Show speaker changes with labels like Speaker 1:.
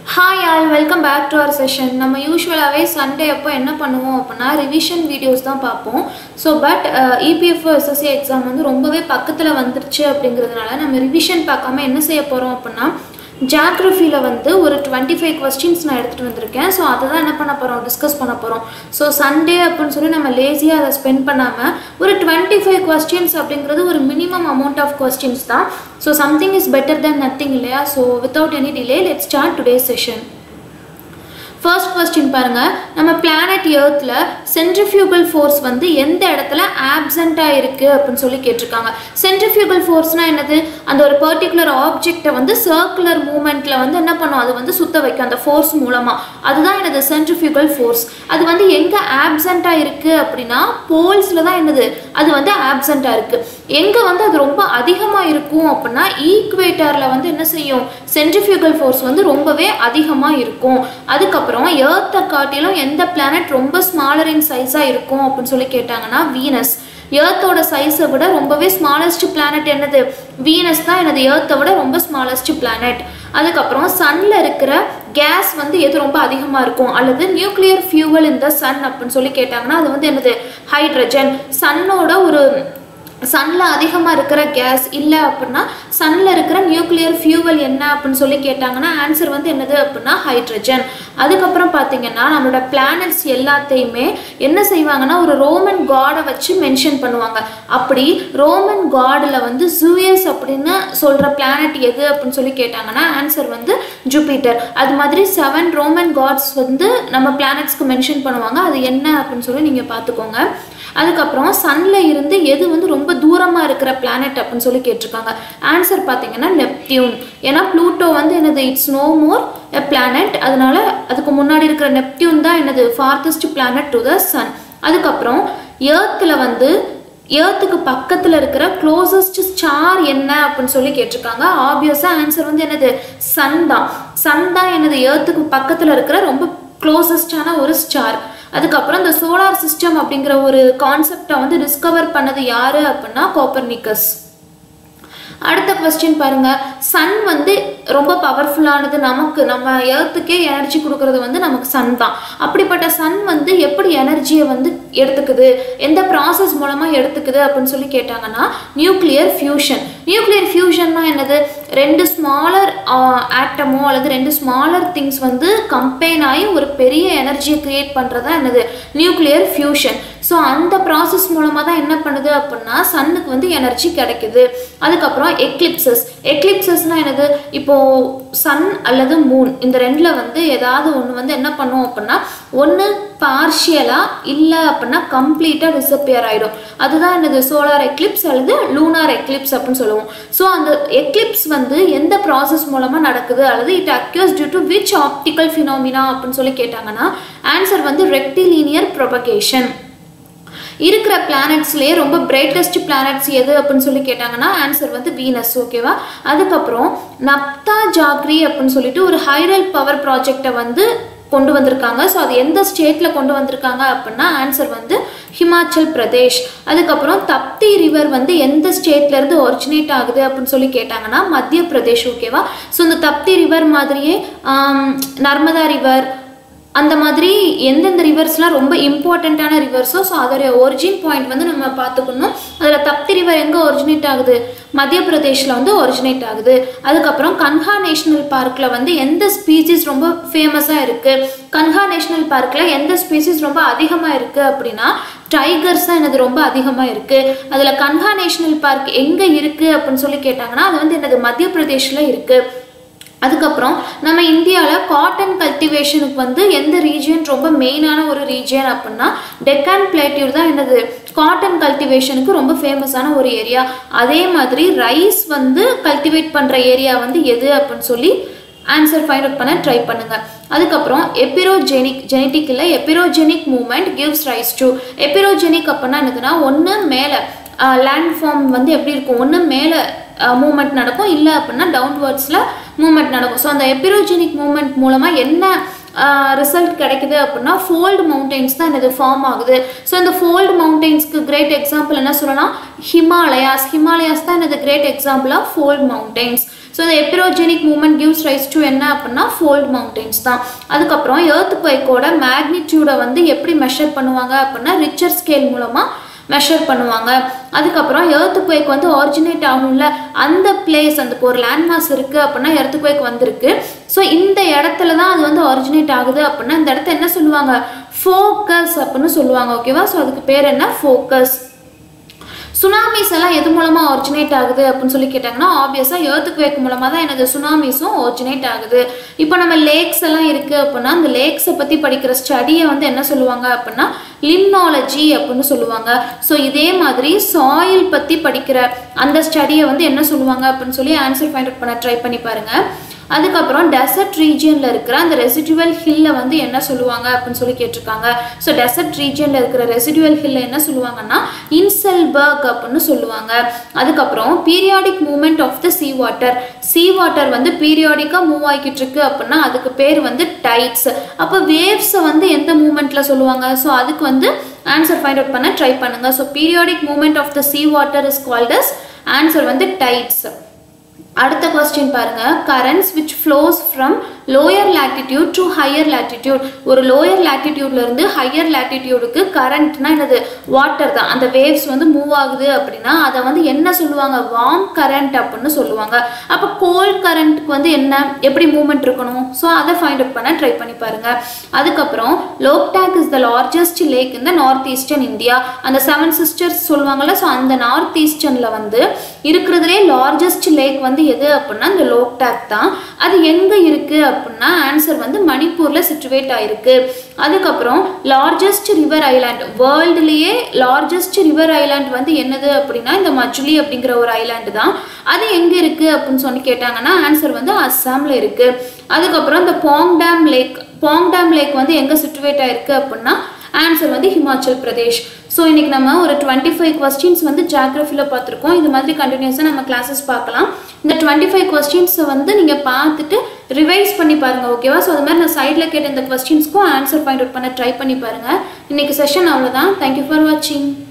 Speaker 1: hi all welcome back to our session நம்ம யூஸ்வலாகவே Sunday அப்போ என்ன பண்ணுவோம் அப்படின்னா ரிவிஷன் வீடியோஸ் தான் பார்ப்போம் so but EPF SSC exam வந்து ரொம்பவே பக்கத்தில் வந்துருச்சு அப்படிங்கிறதுனால நம்ம ரிவிஷன் பார்க்காம என்ன செய்ய போகிறோம் அப்படின்னா ஜாக்ரஃபியில் வந்து ஒரு டுவெண்ட்டி ஃபைவ் கொஸ்டின்ஸ் நான் எடுத்துகிட்டு வந்திருக்கேன் ஸோ அதை தான் என்ன பண்ண போகிறோம் டிஸ்கஸ் பண்ண போகிறோம் ஸோ சண்டே அப்படின்னு சொல்லி நம்ம லேசியாக அதை ஸ்பெண்ட் பண்ணாமல் ஒரு டுவெண்ட்டி ஃபைவ் கொஸ்டின்ஸ் அப்படிங்கிறது ஒரு மினிமம் அமௌண்ட் ஆஃப் கொஸ்டின்ஸ் தான் so something is better then nothing இல்லையா so without any delay let start today session first question பாருங்க நம்ம பிளானட் எர்த்தில் சென்ட்ரிஃபியூகல் ஃபோர்ஸ் வந்து எந்த இடத்துல ஆப்சண்ட்டாக இருக்குது அப்படின்னு சொல்லி கேட்டிருக்காங்க சென்ட்ரிஃபியூகல் ஃபோர்ஸ்னால் என்னது அந்த ஒரு பர்டிகுலர் ஆப்ஜெக்டை வந்து சர்க்குலர் மூமெண்ட்டில் வந்து என்ன பண்ணும் அது வந்து சுத்த வைக்கும் அந்த ஃபோர்ஸ் மூலமாக அதுதான் என்னது சென்ட்ரிஃபியூகல் ஃபோர்ஸ் அது வந்து எங்கே ஆப்சண்ட்டாக இருக்குது அப்படின்னா போல்ஸில் தான் என்னது அது வந்து ஆப்சண்ட்டாக இருக்குது எங்கே வந்து அது ரொம்ப அதிகமாக இருக்கும் அப்படின்னா ஈக்குவேட்டரில் வந்து என்ன செய்யும் சென்ட்ரிஃபியூகல் ஃபோர்ஸ் வந்து ரொம்பவே அதிகமாக இருக்கும் அதுக்கப்புறம் ஏர்த்தை காட்டிலும் எந்த பிளானட் ரொம்ப ஸ்மாலர் இன் சைஸாக இருக்கும் அப்படின்னு சொல்லி கேட்டாங்கன்னா வீனஸ் ஏர்த்தோட சைஸை விட ரொம்பவே ஸ்மாலஸ்ட் பிளானட் என்னது வீனஸ் தான் எனது ஏர்த்தை விட ரொம்ப ஸ்மாலஸ்ட் பிளானட் அதுக்கப்புறம் சன்ல இருக்கிற கேஸ் வந்து எது ரொம்ப அதிகமாக இருக்கும் அல்லது நியூக்ளியர் ஃபியூவல் இந்த சன் அப்படின்னு சொல்லி கேட்டாங்கன்னா அது வந்து என்னது ஹைட்ரஜன் சன்னோட ஒரு சன்னில் அதிகமாக இருக்கிற கேஸ் இல்லை அப்படின்னா சன்னில் இருக்கிற நியூக்ளியர் ஃபியூவல் என்ன அப்படின்னு சொல்லி கேட்டாங்கன்னா ஆன்சர் வந்து என்னது அப்படின்னா ஹைட்ரஜன் அதுக்கப்புறம் பார்த்தீங்கன்னா நம்மளோட பிளானட்ஸ் எல்லாத்தையுமே என்ன செய்வாங்கன்னா ஒரு ரோமன் காடை வச்சு மென்ஷன் பண்ணுவாங்க அப்படி ரோமன் காடில் வந்து ஜூயஸ் அப்படின்னு சொல்கிற பிளானட் எது அப்படின்னு சொல்லி கேட்டாங்கன்னா ஆன்சர் வந்து ஜூபிட்டர் அது மாதிரி செவன் ரோமன் காட்ஸ் வந்து நம்ம பிளானட்ஸ்க்கு மென்ஷன் பண்ணுவாங்க அது என்ன அப்படின்னு சொல்லி நீங்கள் பார்த்துக்கோங்க அதுக்கப்புறம் சன்ல இருந்து எது வந்து ரொம்ப தூரமாக இருக்கிற பிளானட் அப்படின்னு சொல்லி கேட்டிருக்காங்க ஆன்சர் பார்த்தீங்கன்னா நெப்டியூன் ஏன்னா ப்ளூட்டோ வந்து என்னது it's no more a planet அதனால அதுக்கு முன்னாடி இருக்கிற நெப்டியூன் தான் என்னது farthest planet to the sun அதுக்கப்புறம் ஏர்த்தில் வந்து ஏர்த்துக்கு பக்கத்தில் இருக்கிற க்ளோசஸ்ட் ஸ்டார் என்ன அப்படின்னு சொல்லி கேட்டிருக்காங்க ஆப்வியஸாக ஆன்சர் வந்து என்னது சன் தான் சன் தான் என்னது ஏர்த்துக்கு பக்கத்தில் இருக்கிற ரொம்ப க்ளோசஸ்டான ஒரு ஸ்டார் அதுக்கப்புறம் இந்த சோலார் சிஸ்டம் அப்படிங்கிற ஒரு கான்செப்டை வந்து டிஸ்கவர் பண்ணது யாரு அப்படின்னா கோப்பர்னிக்கஸ் அடுத்த கொஸ்டின் பாருங்க சன் வந்து ரொம்ப பவர்ஃபுல்லானது நமக்கு நம்ம ஏர்த்துக்கே எனர்ஜி கொடுக்கறது வந்து நமக்கு சன் தான் அப்படிப்பட்ட சன் வந்து எப்படி எனர்ஜியை வந்து எடுத்துக்குது எந்த ப்ராசஸ் மூலமாக எடுத்துக்குது அப்படின்னு சொல்லி கேட்டாங்கன்னா நியூக்ளியர் ஃபியூஷன் நியூக்ளியர் ஃபியூஷன்னா என்னது ரெண்டு ஸ்மாலர் ஆட்டமோ அல்லது ரெண்டு ஸ்மாலர் திங்ஸ் வந்து கம்பைன் ஆகி ஒரு பெரிய எனர்ஜியை கிரியேட் பண்ணுறதா என்னது நியூக்ளியர் ஃபியூஷன் ஸோ அந்த ப்ராசஸ் மூலமாக தான் என்ன பண்ணுது அப்படின்னா சன்னுக்கு வந்து எனர்ஜி கிடைக்குது அதுக்கப்புறம் எக்லிப்சஸ் எக்லிப்சஸ்னால் என்னது இப்போது சன் அல்லது மூன் இந்த ரெண்டில் வந்து ஏதாவது ஒன்று வந்து என்ன பண்ணும் அப்படின்னா ஒன்று பார்ஷியலாக இல்லை அப்படின்னா கம்ப்ளீட்டாக டிஸப்பியர் ஆகிடும் அதுதான் என்னது சோலார் எக்லிப்ஸ் அல்லது லூனார் எக்லிப்ஸ் அப்படின்னு சொல்லுவோம் ஸோ அந்த எக்லிப்ஸ் வந்து எந்த ப்ராசஸ் மூலமாக நடக்குது அல்லது it occurs due to which optical phenomena அப்படின்னு சொல்லி கேட்டாங்கன்னா ஆன்சர் வந்து ரெக்டிலீனியர் ப்ரொபகேஷன் இருக்கிற பிளானட்ஸ்லேயே ரொம்ப பிரைட்டஸ்ட் பிளானட்ஸ் எது அப்படின்னு சொல்லி கேட்டாங்கன்னா ஆன்சர் வந்து வீனஸ் ஓகேவா அதுக்கப்புறம் நப்தா ஜாக்ரி அப்படின்னு சொல்லிட்டு ஒரு ஹைரல் பவர் ப்ராஜெக்டை வந்து கொண்டு வந்திருக்காங்க ஸோ அது எந்த ஸ்டேட்டில் கொண்டு வந்திருக்காங்க அப்படின்னா ஆன்சர் வந்து ஹிமாச்சல் பிரதேஷ் அதுக்கப்புறம் தப்தி ரிவர் வந்து எந்த ஸ்டேட்லேருந்து ஒரிஜினேட் ஆகுது அப்படின்னு சொல்லி கேட்டாங்கன்னா மத்திய பிரதேஷ் ஓகேவா ஸோ இந்த தப்தி ரிவர் மாதிரியே நர்மதா ரிவர் அந்த மாதிரி எந்தெந்த ரிவர்ஸ்லாம் ரொம்ப இம்பார்ட்டண்ட்டான ரிவர்ஸோ ஸோ அதோடைய ஒரிஜின் பாயிண்ட் வந்து நம்ம பார்த்துக்கணும் அதில் தப்தி ரிவர் எங்கே ஒரிஜினேட் ஆகுது மத்திய பிரதேஷில் வந்து ஒரிஜினேட் ஆகுது அதுக்கப்புறம் கன்ஹா நேஷ்னல் பார்க்கில் வந்து எந்த ஸ்பீசிஸ் ரொம்ப ஃபேமஸாக இருக்குது கன்ஹா நேஷ்னல் பார்க்கில் எந்த ஸ்பீசிஸ் ரொம்ப அதிகமாக இருக்குது அப்படின்னா டைகர்ஸ் தான் எனது ரொம்ப அதிகமாக இருக்குது அதில் கன்ஹா நேஷ்னல் பார்க் எங்கே இருக்குது அப்படின்னு சொல்லி கேட்டாங்கன்னா அது வந்து எனது மத்திய பிரதேஷில் இருக்குது அதுக்கப்புறம் நம்ம இந்தியாவில் காட்டன் கல்டிவேஷனுக்கு வந்து எந்த ரீஜியன் ரொம்ப மெயினான ஒரு ரீஜியன் அப்படின்னா டெக்கான் பிளேட்டியூர் தான் என்னது காட்டன் கல்டிவேஷனுக்கு ரொம்ப ஃபேமஸான ஒரு ஏரியா அதே மாதிரி ரைஸ் வந்து கல்டிவேட் பண்ணுற ஏரியா வந்து எது அப்படின்னு சொல்லி ஆன்சர் ஃபைண்ட் அவுட் பண்ண ட்ரை பண்ணுங்க அதுக்கப்புறம் எபிரோஜெனிக் ஜெனட்டிக் இல்லை epeirogenic movement gives rise to epeirogenic அப்படின்னா என்னதுன்னா ஒன்று மேலே லேண்ட் ஃபார்ம் வந்து எப்படி இருக்கும் ஒன்று மேலே மூமெண்ட் நடக்கும் இல்லை அப்படின்னா டவுன்வர்ட்ஸில் மூமெண்ட் நடக்கும் ஸோ அந்த எபிரோஜெனிக் மூமெண்ட் மூலமாக என்ன ரிசல்ட் கிடைக்குது அப்படின்னா ஃபோல்டு மவுண்டெயின்ஸ் தான் இது ஃபார்ம் ஆகுது ஸோ இந்த ஃபோல்டு மவுண்டெயின்ஸ்க்கு கிரேட் எக்ஸாம்பிள் என்ன சொல்லலாம் ஹிமாலயாஸ் ஹிமாலயாஸ் தான் இது great example of fold mountains so இந்த epeirogenic movement gives rise to என்ன அப்படின்னா ஃபோல்ட் மவுண்டெயின்ஸ் தான் அதுக்கப்புறம் எர்த் குவைக்கோட மேக்னிடியூடை வந்து எப்படி மெஷர் பண்ணுவாங்க அப்படின்னா ரிச்சர் ஸ்கேல் மூலமாக மெஷர் பண்ணுவாங்க அதுக்கப்புறம் எர்த்து குவேக் வந்து ஆரிஜினேட் ஆகும்ல அந்த பிளேஸ் அந்த இப்போ ஒரு லேண்ட்மாஸ் இருக்குது அப்படின்னா எர்த்து குவேக் வந்திருக்கு ஸோ இந்த இடத்துல தான் அது வந்து ஆரிஜினேட் ஆகுது அப்படின்னா இந்த இடத்த என்ன சொல்லுவாங்க ஃபோக்கஸ் அப்படின்னு சொல்லுவாங்க ஓகேவா ஸோ அதுக்கு பேர் என்ன ஃபோக்கஸ் சுனாமிஸ் எல்லாம் எது மூலமாக ஒரிஜினேட் ஆகுது அப்படின்னு சொல்லி கேட்டாங்கன்னா ஆப்வியஸாக எர்த்துக்கு வேக் மூலமாக தான் எனது சுனாமிஸும் ஒரிஜினேட் ஆகுது இப்போ நம்ம லேக்ஸ் எல்லாம் இருக்குது அப்படின்னா அந்த லேக்ஸை பற்றி படிக்கிற ஸ்டடியை வந்து என்ன சொல்லுவாங்க அப்படின்னா லிம்னாலஜி அப்படின்னு சொல்லுவாங்க ஸோ இதே மாதிரி சாயில் பற்றி படிக்கிற அந்த ஸ்டடியை வந்து என்ன சொல்லுவாங்க அப்படின்னு சொல்லி ஆன்சர் ஃபைண்ட் அவுட் பண்ண ட்ரை பண்ணி பாருங்கள் அதுக்கப்புறம் டெசர்ட் ரீஜியனில் இருக்கிற அந்த ரெசிடுவல் ஹில்லை வந்து என்ன சொல்லுவாங்க அப்படின்னு சொல்லி கேட்டிருக்காங்க ஸோ டெசர்ட் ரீஜியனில் இருக்கிற ரெசிடுவல் ஹில்லை என்ன சொல்லுவாங்கன்னா இன்செல்பர்க் அப்படின்னு சொல்லுவாங்க அதுக்கப்புறம் periodic movement of the sea water sea water வந்து பீரியாடிக்காக மூவ் ஆகிக்கிட்டு இருக்கு அப்படின்னா அதுக்கு பேர் வந்து டைட்ஸ் அப்போ வேவ்ஸை வந்து எந்த மூமெண்ட்டில் சொல்லுவாங்க ஸோ அதுக்கு வந்து ஆன்சர் ஃபைண்ட் அவுட் பண்ண ட்ரை பண்ணுங்கள் so periodic movement of the sea water is called as answer வந்து டைட்ஸ் அடுத்த கொஸ்டின் பாருங்க currents which flows from lower latitude to higher latitude ஒரு லோயர் லேட்டிடியூட்ல இருந்து ஹையர் லேட்டிடியூடுக்கு கரண்ட்னா என்னது வாட்டர் தான் அந்த வேவ்ஸ் வந்து மூவ் ஆகுது அப்படின்னா அதை வந்து என்ன சொல்லுவாங்க வார்ம் கரண்ட் அப்படின்னு சொல்லுவாங்க அப்போ கோல்ட் கரண்ட்டுக்கு வந்து என்ன எப்படி மூவ்மெண்ட் இருக்கணும் ஸோ அதை ஃபைண்ட் அவுட் பண்ண ட்ரை பண்ணி பாருங்க அதுக்கப்புறம் Loktak is the largest lake இந்த நார்த் ஈஸ்டர்ன் இந்தியா அந்த செவன் சிஸ்டர்ஸ் சொல்லுவாங்கல்ல ஸோ அந்த நார்த் ஈஸ்டர்னில் வந்து இருக்கிறதுலே லார்ஜஸ்ட் லேக் வந்து எது அப்படின்னா இந்த லோக்டாக் தான் அது எங்கே இருக்குது அப்படின்னா ஆன்சர் வந்து மணிப்பூரில் சிச்சுவேட் ஆயிருக்கு அதுக்கப்புறம் லார்ஜஸ்ட் ரிவர் ஐலாண்ட் வேர்ல்டுலேயே லார்ஜஸ்ட் ரிவர் ஐலாண்ட் வந்து என்னது அப்படின்னா இந்த மஜுலி அப்படிங்கிற ஒரு ஐலாண்டு தான் அது எங்கே இருக்குது அப்படின்னு சொல்லி கேட்டாங்கன்னா ஆன்சர் வந்து அஸ்ஸாமில் இருக்குது அதுக்கப்புறம் இந்த Pong dam lake Pong dam lake வந்து எங்கே சிச்சுவேட் ஆயிருக்கு அப்படின்னா ஆன்சர் வந்து ஹிமாச்சல் பிரதேஷ் ஸோ இன்றைக்கி நம்ம ஒரு டுவெண்ட்டி ஃபைவ் கொஸ்டின்ஸ் வந்து ஜாக்ரஃபியில் பார்த்துருக்கோம் இது மாதிரி கண்டினியூஸாக நம்ம கிளாஸஸ் பார்க்கலாம் இந்த டுவெண்ட்டி ஃபைவ் கொஸ்டின்ஸை வந்து நீங்கள் பார்த்துட்டு ரிவைஸ் பண்ணி பாருங்கள் ஓகேவா ஸோ அது மாதிரி நான் சைடில் கேட்ட இந்த கொஸ்டின்ஸ்க்கும் ஆன்சர் ஃபைண்ட் அவுட் பண்ண ட்ரை பண்ணி பாருங்கள் இன்றைக்கி செஷன் அவ்வளோதான் தேங்க்யூ ஃபார் வாட்சிங்